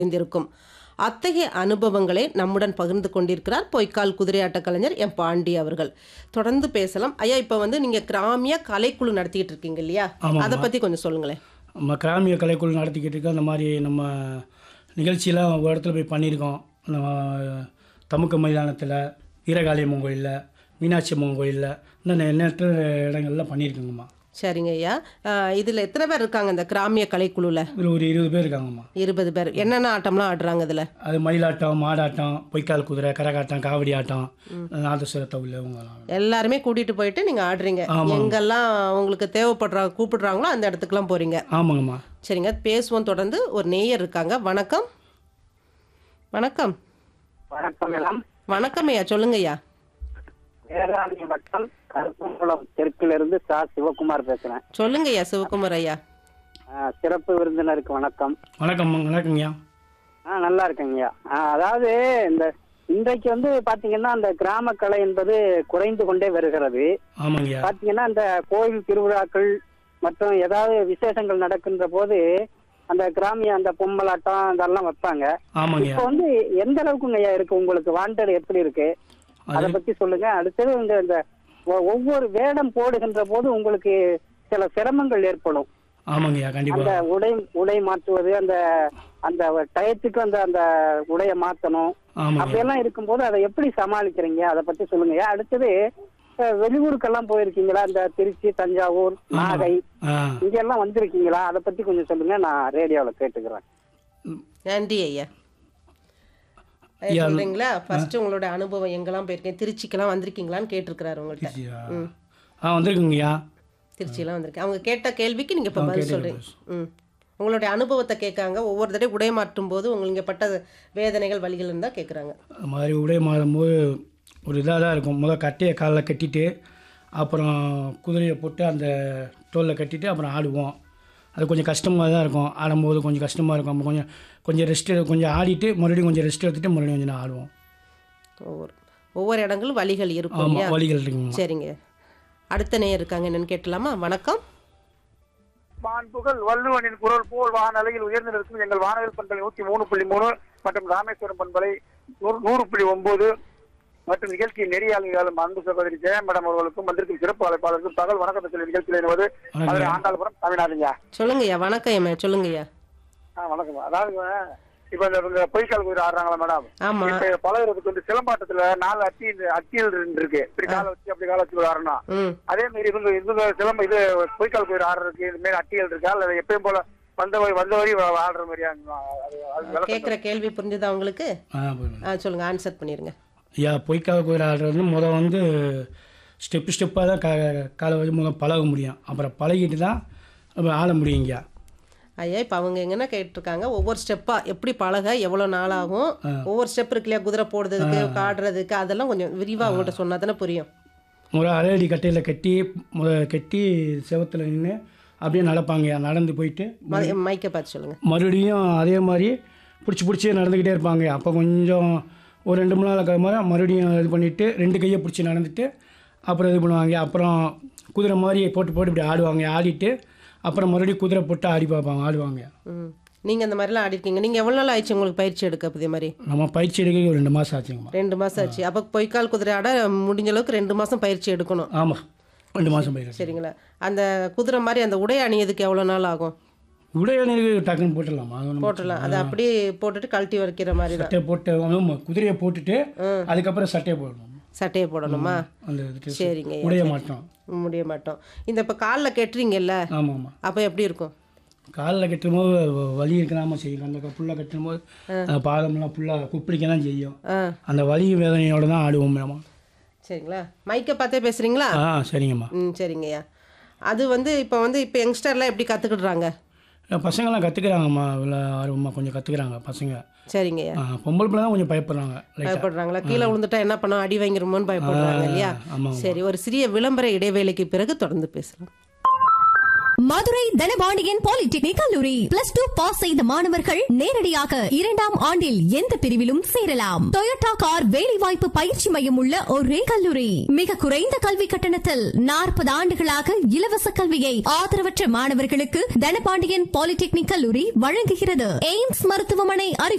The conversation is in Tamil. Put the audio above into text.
இருந்திருக்கும் அத்தகைய அனுபவங்களை நம்முடன் பகிர்ந்து கொண்டிருக்கிறார் பொய்க்கால் குதிரையாட்ட கலைஞர் எம் பாண்டி அவர்கள் தொடர்ந்து பேசலாம் ஐயா இப்போ வந்து நீங்கள் கிராமிய கலைக்குழு நடத்திக்கிட்டு இருக்கீங்க இல்லையா ஆமாம்மா. அதை பற்றி கொஞ்சம் சொல்லுங்களேன் நம்ம கிராமிய கலைக்குழு நடத்திக்கிட்டு இருக்க அந்த மாதிரி நம்ம நிகழ்ச்சியெலாம் ஒரு இடத்துல போய் பண்ணியிருக்கோம் நம்ம தமுக்க மைதானத்தில் வீரகாளியம்மன் கோயிலில் மீனாட்சி அம்மன் கோயிலில் இன்னும் எண்ணற்ற இடங்கள்ல பண்ணியிருக்கோங்கம்மா சரிங்க ஐயா இதில் எத்தனை பேர் இருக்காங்க இந்த கிராமிய கலைக்குழுவில் இதில் ஒரு இருபது பேர் இருக்காங்கம்மா இருபது பேர் என்னென்ன ஆட்டம்லாம் ஆடுறாங்க இதில் அது மயிலாட்டம் மாடாட்டம் பொய்க்கால் குதிரை கரகாட்டம் காவடி ஆட்டம் நாதஸ்வர தவில் இவங்கெல்லாம் எல்லாருமே கூட்டிகிட்டு போயிட்டு நீங்கள் ஆடுறீங்க எங்கெல்லாம் உங்களுக்கு தேவைப்படுறாங்க கூப்பிடுறாங்களோ அந்த இடத்துக்குலாம் போகிறீங்க ஆமாங்கம்மா சரிங்க பேசுவோம் தொடர்ந்து ஒரு நேயர் இருக்காங்க வணக்கம் வணக்கம் வணக்கம் மேடம் வணக்கம் ஐயா சொல்லுங்க ஐயா வேதாரண்ய வட்டம் கருப்பங்குளம் தெற்கிலிருந்து சா சிவகுமார் பேசுறேன் சொல்லுங்க ஐயா சிவகுமார் ஐயா ஆ, சிறப்பு விருந்தினருக்கு வணக்கம் வணக்கம் வணக்கங்கய்யா ஆ நல்லா இருக்கேங்கய்யா ஆ, அதாவது இந்த இன்றைக்கு வந்து பாத்தீங்கன்னா அந்த கிராம கலை என்பது குறைந்து கொண்டே வருகிறது ஆமாங்கய்யா பாத்தீங்கன்னா இந்த கோயில் திருவிழாக்கள் மற்றும் ஏதாவது விசேஷங்கள் நடக்கின்ற போது அந்த கிராமிய அந்த பொம்மலாட்டம் அதெல்லாம் வைப்பாங்க ஆமாங்கய்யா இப்போ வந்து எந்த அளவுக்குங்க ஐயா இருக்கு உங்களுக்கு வாண்டட் எப்படி இருக்கு அதை பத்தி சொல்லுங்க அடுத்தது இந்த இந்த ஒ- ஒவ்வொரு வேடம் போடுகின்ற போது உங்களுக்கு சில சிரமங்கள் ஏற்படும் ஆமாங்கய்யா அந்த கண்டிப்பாக உடை உடை மாற்றுவது அந்த அந்த டயத்துக்கு அந்த அந்த உடைய மாத்தணும் ஆமாங்க அப்படியெல்லாம் இருக்கும்போது அதை எப்படி சமாளிக்கிறீங்க அதை பத்தி சொல்லுங்க அடுத்தது அஹ், வெளியூருக்கெல்லாம் போயிருக்கீங்களா இந்த திருச்சி தஞ்சாவூர் நாகை ஆ இங்க எல்லாம் வந்திருக்கீங்களா அதை பத்தி கொஞ்சம் சொல்லுங்க நான் ரேடியோவில் கேட்டுக்கிறேன் நன்றி ஐயா ஐயா, சொல்றீங்களா ஃபர்ஸ்ட் உங்களோட அனுபவம் எங்கெல்லாம் போயிருக்கீங்க திருச்சிக்கெல்லாம் வந்திருக்கீங்களான்னு கேட்டிருக்கிறாரு உங்கள்கிட்ட திருச்சியா? ஆ வந்திருக்குங்கய்யா திருச்சியெல்லாம் வந்திருக்கேன் அவங்க கேட்ட கேள்விக்கு நீங்கள் இப்போ பதில் சொல்கிறீங்க ம் உங்களுடைய அனுபவத்தை கேட்காங்க ஒவ்வொரு தடவை உடை மாற்றும் போது உங்களுக்கு பட்ட வேதனைகள் வழிகள் இருந்தால் கேட்குறாங்க அது மாதிரி உடை மாறும்போது ஒரு இதாக தான் இருக்கும் முதல் கட்டையை காலில் கட்டிட்டு அப்புறம் குதிரையை போட்டு அந்த தோலில் கட்டிட்டு அப்புறம் ஆடுவோம் அது கொஞ்சம் கஷ்டமாக தான் இருக்கும் ஆடும்போது கொஞ்சம் கஷ்டமாக இருக்கும் அப்போ கொஞ்சம் கொஞ்சம் ரெஸ்ட் கொஞ்சம் ஆடிட்டு மறுபடியும் கொஞ்சம் ரெஸ்ட் எடுத்துட்டு மறுபடியும் கொஞ்சம் நேரம் ஆடுவோம் ஒவ்வொரு ஒவ்வொரு இடங்களும் வழிகள் இருக்கும் இல்லையா ஆமாம் வழிகள் இருக்குங்க சரிங்க அடுத்த நேயர் இருக்காங்க என்னன்னு கேட்டலாமா வணக்கம் மாண்புகள் வள்ளுவனின் குரல் போல் வானலையில் உயர்ந்து நிற்கும் எங்கள் வானவில் பண்பலை நூத்தி மூணு புள்ளி மூணு மற்றும் ராமேஸ்வரம் பண்பலை நூறு நூறு புள்ளி ஒன்பது மற்றும் நிகழ்ச்சியின் நெறியாளர்களும் அன்பு சகோதரி ஜெயா மேடம் அவர்களுக்கும் வந்திருக்கும் சிறப்பு அழைப்பாளருக்கும் தகவல் வணக்கத்தை சொல்லி நிகழ்ச்சியில் என்பது மதுரை ஆண்டாள்புரம் தமிழ்நாடுங்க சொல்லுங்கய்யா வணக்கம் ஐயா சொல்லுங்கய்யா ஆ வணக்கம் அதாவது இப்ப இந்த இவங்க பொய்க்கால் குதிரை ஆடுறாங்களா மேடம் ஆமா இப்ப பழகுறதுக்கு வந்து சிலம்பாட்டத்துல நாலு அட்டி அட்டியல் இருக்கு இப்படி காலை வச்சு அப்படி காலை வச்சு ஆடணும் ம் அதே மாதிரி இவங்க இவங்க சிலம்ப இது பொய்க்கால் கோயில் ஆடுறதுக்கு இது மாதிரி அட்டியல் இருக்கா அல்லது எப்பயும் போல வந்த வழி வந்த வழி ஆடுற மாதிரியா அது அது விளக்கம் கேட்குற கேள்வி புரிஞ்சுதா உங்களுக்கு ஆ போயிடுங்க ஆ சொல்லுங்கள் ஆன்சர் பண்ணிடுங்க ஐயா பொய்க்கால் கோயில் ஆடுறது முதல் வந்து ஸ்டெப்பு ஸ்டெப்பாக தான் கா காலை வச்சு முதல் பழக முடியும் அப்புறம் பழகிட்டு தான் அப்புறம் ஆட முடியுங்கய்யா ஐயா இப்போ அவங்க எங்கன்னா கேட்டிருக்காங்க ஒவ்வொரு ஸ்டெப்பாக எப்படி பழக எவ்வளோ நாள் ஆகும் ஒவ்வொரு ஸ்டெப் இருக்கு இல்லையா குதிரை போடுறதுக்கு காடுறதுக்கு அதெல்லாம் கொஞ்சம் விரிவாக அவங்கள்ட்ட சொன்னால் தானே புரியும் முதல் அரையடி கட்டையில் கட்டி முத கட்டி செவத்தில் நின்று அப்படியே நடப்பாங்கய்யா நடந்து போயிட்டு ம- மைக்கை பார்த்து சொல்லுங்கள் மறுபடியும் அதே மாதிரி பிடிச்சி பிடிச்சி நடந்துக்கிட்டே இருப்பாங்க அப்போ கொஞ்சம் ஒரு ரெண்டு மணி நேரம் இருக்கிற மாதிரி மறுபடியும் இது பண்ணிவிட்டு ரெண்டு கையை பிடிச்சி நடந்துட்டு அப்புறம் இது பண்ணுவாங்க அப்புறம் குதிரை மாதிரி போட்டு போட்டு இப்படி ஆடுவாங்க ஆடிட்டு அப்புறம் மறுபடியும் குதிரை போட்டு ஆடி பார்ப்பாங்க ஆடுவாங்க ம் நீங்கள் இந்த மாதிரிலாம் ஆடிருக்கீங்க நீங்கள் எவ்வளோ நாள் ஆயிடுச்சு உங்களுக்கு பயிற்சி எடுக்க இதே மாதிரி நம்ம பயிற்சி எடுக்க ஒரு ரெண்டு மாதம் ஆச்சுங்கம்மா ரெண்டு மாதம் ஆச்சு அப்போ பொய்க்கால் குதிரை ஆட முடிஞ்ச அளவுக்கு ரெண்டு மாதம் பயிற்சி எடுக்கணும் ஆமாம் ரெண்டு மாதம் பயிர் சரிங்களா அந்த குதிரை மாதிரி அந்த உடை அணியதுக்கு எவ்வளோ நாள் ஆகும் உடையணிக்கு டக்குன்னு போட்டுடலாமா அது ஒண்ணும் போட்டுடலாம் அதை அப்படியே போட்டுட்டு கழட்டி வைக்கிற மாதிரி தான் சட்டையை போட்டு ஆமா, குதிரையை போட்டுட்டு அதுக்கப்புறம் சட்டையை போடணும் சட்டையை போடணுமா அந்த இதுக்கு சரிங்க உடைய மாட்டோம் முடிய மாட்டோம் இந்த இப்போ காலில் கெட்டுறீங்கல்ல ஆமாம் ஆமாம் அப்போ எப்படி இருக்கும் காலில் கட்டும் போது வ- வலி இருக்கலாம செய்யும் அந்த புல்லை கட்டும் போது அந்த பாதம்லாம் ஃபுல்லாக குப்பிடிக்க தான் செய்யும் ஆ அந்த வலி வேதனையோட தான் ஆடுவோம் மேமா சரிங்களா மைக்கை பார்த்தே பேசுகிறீங்களா ஆ சரிங்கம்மா ம் சரிங்கய்யா அது வந்து இப்போ வந்து இப்போ யங்ஸ்டர்லாம் எப்படி கற்றுக்கிடுறாங்க பசங்களாம் கற்றுக்குறாங்கம்மா இவ்வளோ ஆர்வமாக கொஞ்சம் கற்றுக்குறாங்க பசங்க சரிங்கய்யா ஆ, பொம்பளை பிள்ளை தான் கொஞ்சம் பயப்படுறாங்க லைட்டாக பயப்படுறாங்களா கீழே விழுந்துட்டா என்ன பண்ணோம் அடி வாங்கிருமோன்னு பயப்படுறாங்க இல்லையா ஆமாம் சரி ஒரு சிறிய விளம்பர இடைவேளைக்கு பிறகு தொடர்ந்து பேசலாம் மதுரை தனபாண்டியன் பாலிடெக்னிக் கல்லூரி பிளஸ் டூ பாஸ் செய்த மாணவர்கள் நேரடியாக இரண்டாம் ஆண்டில் எந்த பிரிவிலும் சேரலாம் டொயோட்டா கார் வேலைவாய்ப்பு பயிற்சி மையம் உள்ள ஒரே கல்லூரி மிக குறைந்த கல்வி கட்டணத்தில் நாற்பது ஆண்டுகளாக இலவச கல்வியை ஆதரவற்ற மாணவர்களுக்கு தனபாண்டியன் பாலிடெக்னிக் கல்லூரி வழங்குகிறது எய்ம்ஸ் மருத்துவமனை அருகில்